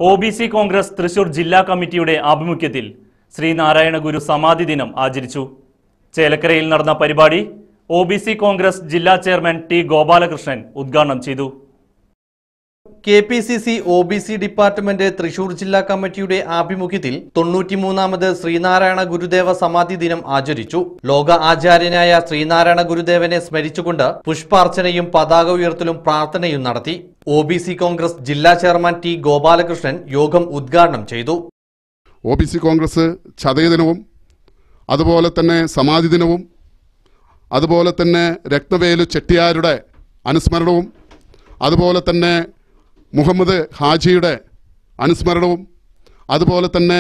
O B C Congress Thrissur ജില്ലാ കമ്മിറ്റിയുടെ ആഭിമുഖ്യത്തിൽ ശ്രീനാരായണ ഗുരു സമാധി ദിനം ആചരിച്ചു ചേലക്കരയിൽ നടന്ന പരിപാടി ഒ ബി സി കോൺഗ്രസ് ജില്ലാ ചെയർമാൻ ടി ഗോപാലകൃഷ്ണൻ ഉദ്ഘാടനം ചെയ്തു K P C C O B C department Thrissur ജില്ലാ കമ്മിറ്റിയുടെ ആഭിമുഖ്യത്തിൽ തൊണ്ണൂറ്റിമൂന്നാമത് ശ്രീനാരായണ ഗുരുദേവ സമാധി ദിനം ആചരിച്ചു ലോക ആചാര്യനായ ശ്രീനാരായണ ഗുരുദേവനെ സ്മരിച്ചുകൊണ്ട് പുഷ്പാർച്ചനയും പതാക ഉയർത്തലും പ്രാർത്ഥനയും നടത്തി ഒ ബി സി കോൺഗ്രസ് ജില്ലാ ചെയർമാൻ ടി ഗോപാലകൃഷ്ണൻ യോഗം ഉദ്ഘാടനം ചെയ്തു ഒ ബി സി കോൺഗ്രസ് ചതയദിനവും അതുപോലെ തന്നെ സമാധി ദിനവും അതുപോലെ തന്നെ രത്നവേലു ചെട്ടിയാരുടെ അനുസ്മരണവും അതുപോലെ തന്നെ മുഹമ്മദ് ഹാജിയുടെ അനുസ്മരണവും അതുപോലെ തന്നെ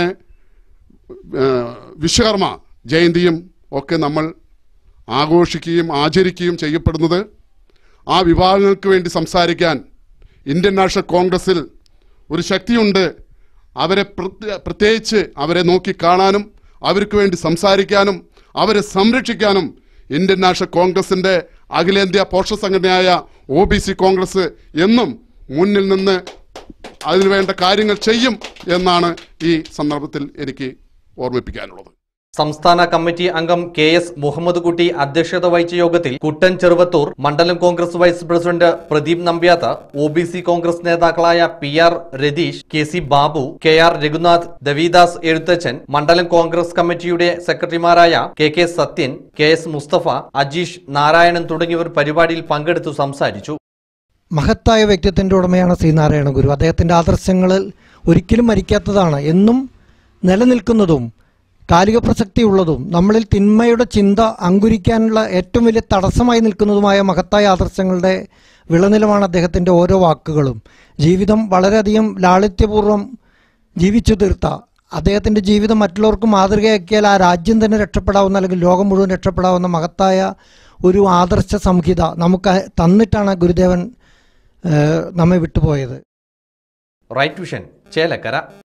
ഏഹ്, വിശ്വകർമ്മ ജയന്തിയും ഒക്കെ നമ്മൾ ആഘോഷിക്കുകയും ആചരിക്കുകയും ചെയ്യപ്പെടുന്നത് ആ വിഭാഗങ്ങൾക്ക് വേണ്ടി സംസാരിക്കാൻ ഇന്ത്യൻ നാഷണൽ കോൺഗ്രസിൽ ഒരു ശക്തിയുണ്ട് അവരെ പ്രത്യ- പ്രത്യേകിച്ച് അവരെ നോക്കി കാണാനും അവർക്ക് വേണ്ടി സംസാരിക്കാനും അവരെ സംരക്ഷിക്കാനും ഇന്ത്യൻ നാഷണൽ കോൺഗ്രസിന്റെ അഖിലേന്ത്യാ പോഷക സംഘടനയായ ഒ ബി സി കോൺഗ്രസ് എന്നും മുന്നിൽ നിന്ന് അതിനുവേണ്ട കാര്യങ്ങൾ ചെയ്യും എന്നാണ് ഈ സന്ദർഭത്തിൽ എനിക്ക് ഓർമ്മിപ്പിക്കാനുള്ളത് സംസ്ഥാന കമ്മിറ്റി അംഗം കെ എസ് മുഹമ്മദ് കുട്ടി അധ്യക്ഷത വഹിച്ച യോഗത്തിൽ കുട്ടൻ ചെറുവത്തൂർ മണ്ഡലം Congress vice president Pradeep Nambiath O B C Congress നേതാക്കളായ P R Ratheesh K C Babu K R Raghunath Davidas Ezhuthachan മണ്ഡലം കോൺഗ്രസ് കമ്മിറ്റിയുടെ സെക്രട്ടറിമാരായ K K Sathyan K S Musthafa Ajeesh Narayanan തുടങ്ങിയവർ പരിപാടിയിൽ പങ്കെടുത്തു സംസാരിച്ചു മഹത്തായ വ്യക്തിത്വത്തിൻ്റെ ഉടമയാണ് ശ്രീനാരായണ ഗുരു അദ്ദേഹത്തിൻ്റെ ആദർശങ്ങളിൽ ഒരിക്കലും മരിക്കാത്തതാണ് എന്നും നിലനിൽക്കുന്നതും കാലിക പ്രസക്തിയുള്ളതും നമ്മളിൽ തിന്മയുടെ ചിന്ത അങ്കുരിക്കാനുള്ള ഏറ്റവും വലിയ തടസ്സമായി നിൽക്കുന്നതുമായ മഹത്തായ ആദർശങ്ങളുടെ വിളനിലമാണ് അദ്ദേഹത്തിൻ്റെ ഓരോ വാക്കുകളും ജീവിതം വളരെയധികം ലാളിത്യപൂർവ്വം ജീവിച്ചു തീർത്ത അദ്ദേഹത്തിൻ്റെ ജീവിതം മറ്റുള്ളവർക്ക് മാതൃകയാക്കിയാൽ ആ രാജ്യം തന്നെ രക്ഷപ്പെടാവുന്ന അല്ലെങ്കിൽ ലോകം മുഴുവൻ രക്ഷപ്പെടാവുന്ന മഹത്തായ ഒരു ആദർശ സംഹിത നമുക്ക് തന്നിട്ടാണ് ഗുരുദേവൻ ഏഹ്, നമ്മെ വിട്ടുപോയത് റൈറ്റ് വിഷൻ ചേലക്കര